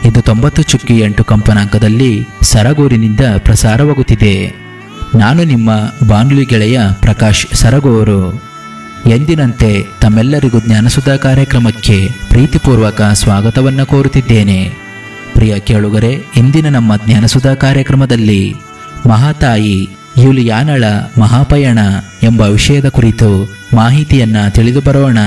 ಇದು ತೊಂಬತ್ತು ಚುಕ್ಕಿ ಎಂಟು ಕಂಪನಾಂಕದಲ್ಲಿ ಸರಗೂರಿನಿಂದ ಪ್ರಸಾರವಾಗುತ್ತಿದೆ ನಾನು ನಿಮ್ಮ ಬಾನುಲಿ ಗೆಳೆಯ ಪ್ರಕಾಶ್ ಸರಗೂರು ಎಂದಿನಂತೆ ತಮ್ಮೆಲ್ಲರಿಗೂ ಜ್ಞಾನಸುಧಾ ಕಾರ್ಯಕ್ರಮಕ್ಕೆ ಪ್ರೀತಿಪೂರ್ವಕ ಸ್ವಾಗತವನ್ನು ಕೋರುತ್ತಿದ್ದೇನೆ ಪ್ರಿಯ ಕೇಳುಗರೆ ಇಂದಿನ ನಮ್ಮ ಜ್ಞಾನಸುಧಾ ಕಾರ್ಯಕ್ರಮದಲ್ಲಿ ಮಹಾತಾಯಿ ಯುಲಿಯಾನಳ ಮಹಾಪಯಣ ಎಂಬ ವಿಷಯದ ಕುರಿತು ಮಾಹಿತಿಯನ್ನ ತಿಳಿದು ಬರೋಣ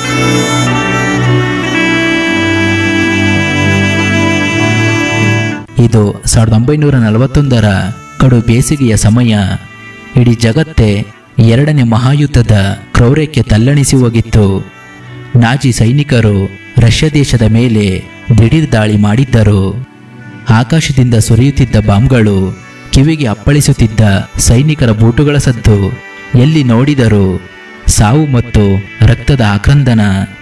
ಇದು ಸಾವಿರದ ಒಂಬೈನೂರ ನಲವತ್ತೊಂದರ ಕಡು ಬೇಸಿಗೆಯ ಸಮಯ ಇಡೀ ಜಗತ್ತೇ ಎರಡನೇ ಮಹಾಯುದ್ಧದ ಕ್ರೌರ್ಯಕ್ಕೆ ತಲ್ಲಣಿಸಿ ಹೋಗಿತ್ತು ನಾಜಿ ಸೈನಿಕರು ರಷ್ಯಾ ದೇಶದ ಮೇಲೆ ದಿಢೀರ್ ದಾಳಿ ಮಾಡಿದ್ದರು ಆಕಾಶದಿಂದ ಸುರಿಯುತ್ತಿದ್ದ ಬಾಂಬ್ಗಳು ಕಿವಿಗೆ ಅಪ್ಪಳಿಸುತ್ತಿದ್ದ ಸೈನಿಕರ ಬೂಟುಗಳ ಸದ್ದು ಎಲ್ಲಿ ನೋಡಿದರೂ ಸಾವು ಮತ್ತು ರಕ್ತದ ಆಕ್ರಂದನ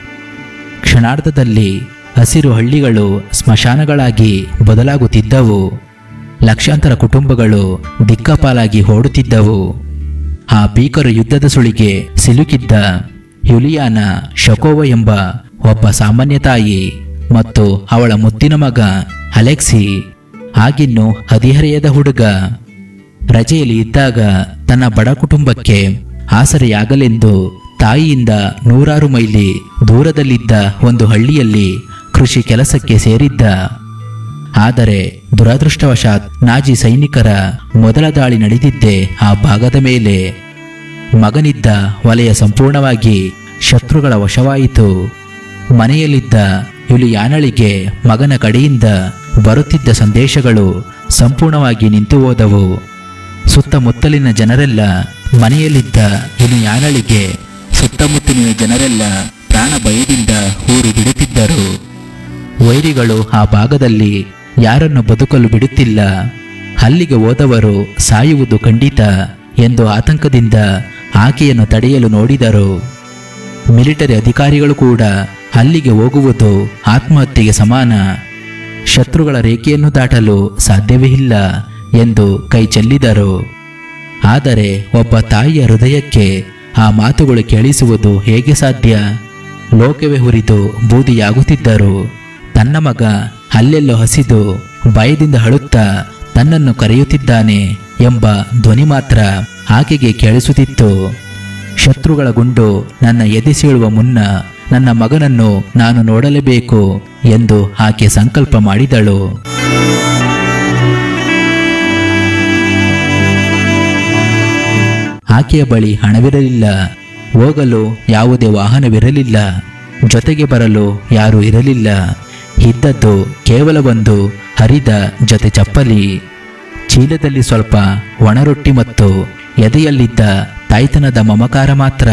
ಕ್ಷಣಾರ್ಧದಲ್ಲಿ ಹಸಿರು ಹಳ್ಳಿಗಳು ಸ್ಮಶಾನಗಳಾಗಿ ಬದಲಾಗುತ್ತಿದ್ದವು ಲಕ್ಷಾಂತರ ಕುಟುಂಬಗಳು ದಿಕ್ಕಪಾಲಾಗಿ ಓಡುತ್ತಿದ್ದವು ಆ ಭೀಕರ ಯುದ್ಧದ ಸುಳಿಗೆ ಸಿಲುಕಿದ್ದ ಯುಲಿಯಾನ ಶಕೋವ ಎಂಬ ಒಬ್ಬ ಸಾಮಾನ್ಯ ತಾಯಿ ಮತ್ತು ಅವಳ ಮುದ್ದಿನ ಮಗ ಅಲೆಕ್ಸಿ ಆಗಿನ್ನು ಹದಿಹರೆಯದ ಹುಡುಗ ರಜೆಯಲ್ಲಿ ಇದ್ದಾಗ ತನ್ನ ಬಡ ಕುಟುಂಬಕ್ಕೆ ಆಸರೆಯಾಗಲೆಂದು ತಾಯಿಯಿಂದ ನೂರಾರು ಮೈಲಿ ದೂರದಲ್ಲಿದ್ದ ಒಂದು ಹಳ್ಳಿಯಲ್ಲಿ ಕೃಷಿ ಕೆಲಸಕ್ಕೆ ಸೇರಿದ್ದ ಆದರೆ ದುರದೃಷ್ಟವಶಾತ್ ನಾಜಿ ಸೈನಿಕರ ಮೊದಲ ದಾಳಿ ನಡೆದಿದ್ದೇ ಆ ಭಾಗದ ಮೇಲೆ ಮಗನಿದ್ದ ವಲಯ ಸಂಪೂರ್ಣವಾಗಿ ಶತ್ರುಗಳ ವಶವಾಯಿತು ಮನೆಯಲ್ಲಿದ್ದ ಯುಲಿಯಾನಳಿಗೆ ಮಗನ ಕಡೆಯಿಂದ ಬರುತ್ತಿದ್ದ ಸಂದೇಶಗಳು ಸಂಪೂರ್ಣವಾಗಿ ನಿಂತು ಹೋದವು ಸುತ್ತಮುತ್ತಲಿನ ಜನರೆಲ್ಲ ಮನೆಯಲ್ಲಿದ್ದ ಯುಲಿಯಾನಳಿಗೆ ಸುತ್ತಮುತ್ತಲಿನ ಜನರೆಲ್ಲ ಪ್ರಾಣ ಭಯದಿಂದ ಊರು ಬಿಡುತ್ತಿದ್ದರು ವೈರಿಗಳು ಆ ಭಾಗದಲ್ಲಿ ಯಾರನ್ನು ಬದುಕಲು ಬಿಡುತ್ತಿಲ್ಲ ಅಲ್ಲಿಗೆ ಹೋದವರು ಸಾಯುವುದು ಖಂಡಿತ ಎಂದು ಆತಂಕದಿಂದ ಆಕೆಯನ್ನು ತಡೆಯಲು ನೋಡಿದರು ಮಿಲಿಟರಿ ಅಧಿಕಾರಿಗಳು ಕೂಡ ಅಲ್ಲಿಗೆ ಹೋಗುವುದು ಆತ್ಮಹತ್ಯೆಗೆ ಸಮಾನ ಶತ್ರುಗಳ ರೇಖೆಯನ್ನು ದಾಟಲು ಸಾಧ್ಯವೇ ಇಲ್ಲ ಎಂದು ಕೈ ಚೆಲ್ಲಿದರು ಆದರೆ ಒಬ್ಬ ತಾಯಿಯ ಹೃದಯಕ್ಕೆ ಆ ಮಾತುಗಳು ಕೇಳಿಸುವುದು ಹೇಗೆ ಸಾಧ್ಯ ಲೋಕವೇ ಹುರಿದು ಬೂದಿಯಾಗುತ್ತಿದ್ದರು ತನ್ನ ಮಗ ಅಲ್ಲೆಲ್ಲೋ ಹಸಿದು ಭಯದಿಂದ ಅಳುತ್ತಾ ತನ್ನನ್ನು ಕರೆಯುತ್ತಿದ್ದಾನೆ ಎಂಬ ಧ್ವನಿ ಮಾತ್ರ ಆಕೆಗೆ ಕೇಳಿಸುತ್ತಿತ್ತು ಶತ್ರುಗಳ ಗುಂಡು ನನ್ನ ಎದೆ ಸೀಳುವ ಮುನ್ನ ನನ್ನ ಮಗನನ್ನು ನಾನು ನೋಡಲೇಬೇಕು ಎಂದು ಆಕೆ ಸಂಕಲ್ಪ ಮಾಡಿದಳು ಆಕೆಯ ಬಳಿ ಹಣವಿರಲಿಲ್ಲ ಹೋಗಲು ಯಾವುದೇ ವಾಹನವಿರಲಿಲ್ಲ ಜೊತೆಗೆ ಬರಲು ಯಾರೂ ಇರಲಿಲ್ಲ ಇದ್ದದ್ದು ಕೇವಲ ಒಂದು ಹರಿದ ಜೊತೆ ಚಪ್ಪಲಿ ಚೀಲದಲ್ಲಿ ಸ್ವಲ್ಪ ಒಣರೊಟ್ಟಿ ಮತ್ತು ಎದೆಯಲ್ಲಿದ್ದ ತಾಯ್ತನದ ಮಮಕಾರ ಮಾತ್ರ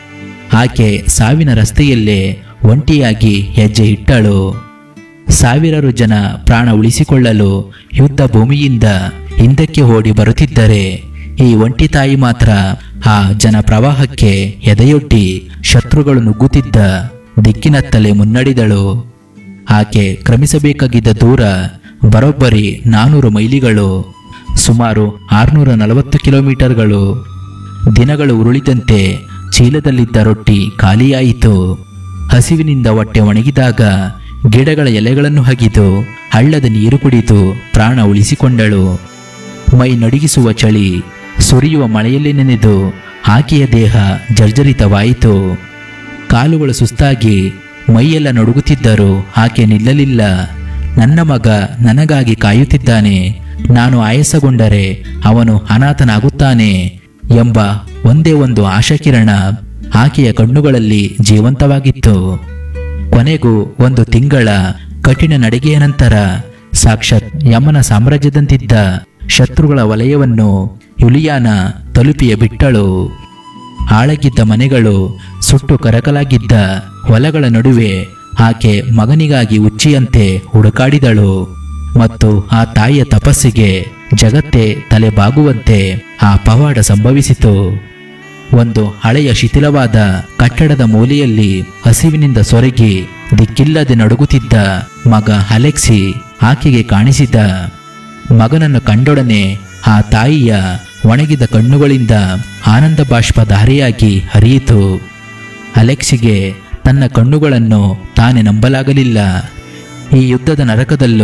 ಆಕೆ ಸಾವಿನ ರಸ್ತೆಯಲ್ಲೇ ಒಂಟಿಯಾಗಿ ಹೆಜ್ಜೆ ಇಟ್ಟಳು ಸಾವಿರಾರು ಜನ ಪ್ರಾಣ ಉಳಿಸಿಕೊಳ್ಳಲು ಯುದ್ಧ ಭೂಮಿಯಿಂದ ಹಿಂದಕ್ಕೆ ಓಡಿ ಬರುತ್ತಿದ್ದರೆ ಈ ಒಂಟಿ ತಾಯಿ ಮಾತ್ರ ಆ ಜನ ಪ್ರವಾಹಕ್ಕೆ ಎದೆಯೊಡ್ಡಿ ಶತ್ರುಗಳು ನುಗ್ಗುತ್ತಿದ್ದ ದಿಕ್ಕಿನತ್ತಲೇ ಮುನ್ನಡೆದಳು ಆಕೆ ಕ್ರಮಿಸಬೇಕಾಗಿದ್ದ ದೂರ ಬರೋಬ್ಬರಿ ನಾನೂರು ಮೈಲಿಗಳು ಸುಮಾರು ಆರುನೂರ ನಲವತ್ತು ಕಿಲೋಮೀಟರ್ಗಳು ದಿನಗಳು ಉರುಳಿದಂತೆ ಚೀಲದಲ್ಲಿದ್ದ ರೊಟ್ಟಿ ಖಾಲಿಯಾಯಿತು ಹಸಿವಿನಿಂದ ಹೊಟ್ಟೆ ಒಣಗಿದಾಗ ಗಿಡಗಳ ಎಲೆಗಳನ್ನು ಹಗಿದು ಹಳ್ಳದ ನೀರು ಕುಡಿದು ಪ್ರಾಣ ಉಳಿಸಿಕೊಂಡಳು ಮೈ ನಡುಗಿಸುವ ಚಳಿ ಸುರಿಯುವ ಮಳೆಯಲ್ಲಿ ನೆನೆದು ಆಕೆಯ ದೇಹ ಜರ್ಜರಿತವಾಯಿತು ಕಾಲುಗಳು ಸುಸ್ತಾಗಿ ಮೈಯೆಲ್ಲ ನಡುಗುತ್ತಿದ್ದರೂ ಆಕೆ ನಿಲ್ಲಲಿಲ್ಲ ನನ್ನ ಮಗ ನನಗಾಗಿ ಕಾಯುತ್ತಿದ್ದಾನೆ ನಾನು ಆಯಸಗೊಂಡರೆ ಅವನು ಅನಾಥನಾಗುತ್ತಾನೆ ಎಂಬ ಒಂದೇ ಒಂದು ಆಶಾಕಿರಣ ಆಕೆಯ ಕಣ್ಣುಗಳಲ್ಲಿ ಜೀವಂತವಾಗಿತ್ತು ಕೊನೆಗೂ ಒಂದು ತಿಂಗಳ ಕಠಿಣ ನಡಿಗೆಯ ನಂತರ ಸಾಕ್ಷಾತ್ ಯಮನ ಸಾಮ್ರಾಜ್ಯದಂತಿದ್ದ ಶತ್ರುಗಳ ವಲಯವನ್ನು ಯುಲಿಯಾನ ತಲುಪಿಯ ಬಿಟ್ಟಳು ಆಳಗಿದ್ದ ಮನೆಗಳು ಸುಟ್ಟು ಕರಕಲಾಗಿದ್ದ ಹೊಲಗಳ ನಡುವೆ ಆಕೆ ಮಗನಿಗಾಗಿ ಉಚ್ಚಿಯಂತೆ ಹುಡುಕಾಡಿದಳು ಮತ್ತು ಆ ತಾಯಿಯ ತಪಸ್ಸಿಗೆ ಜಗತ್ತೇ ತಲೆ ಬಾಗುವಂತೆ ಆ ಪವಾಡ ಸಂಭವಿಸಿತು ಒಂದು ಹಳೆಯ ಶಿಥಿಲವಾದ ಕಟ್ಟಡದ ಮೂಲೆಯಲ್ಲಿ ಹಸಿವಿನಿಂದ ಸೊರಗಿ ದಿಕ್ಕಿಲ್ಲದೆ ನಡುಗುತ್ತಿದ್ದ ಮಗ ಅಲೆಕ್ಸಿ ಆಕೆಗೆ ಕಾಣಿಸಿದ ಮಗನನ್ನು ಕಂಡೊಡನೆ ಆ ತಾಯಿಯ ಒಣಗಿದ ಕಣ್ಣುಗಳಿಂದ ಆನಂದ ಬಾಷ್ಪ ಧಾರೆಯಾಗಿ ಹರಿಯಿತು ಅಲೆಕ್ಸಿಗೆ ತನ್ನ ಕಣ್ಣುಗಳನ್ನು ತಾನೇ ನಂಬಲಾಗಲಿಲ್ಲ ಈ ಯುದ್ಧದ ನರಕದಲ್ಲೂ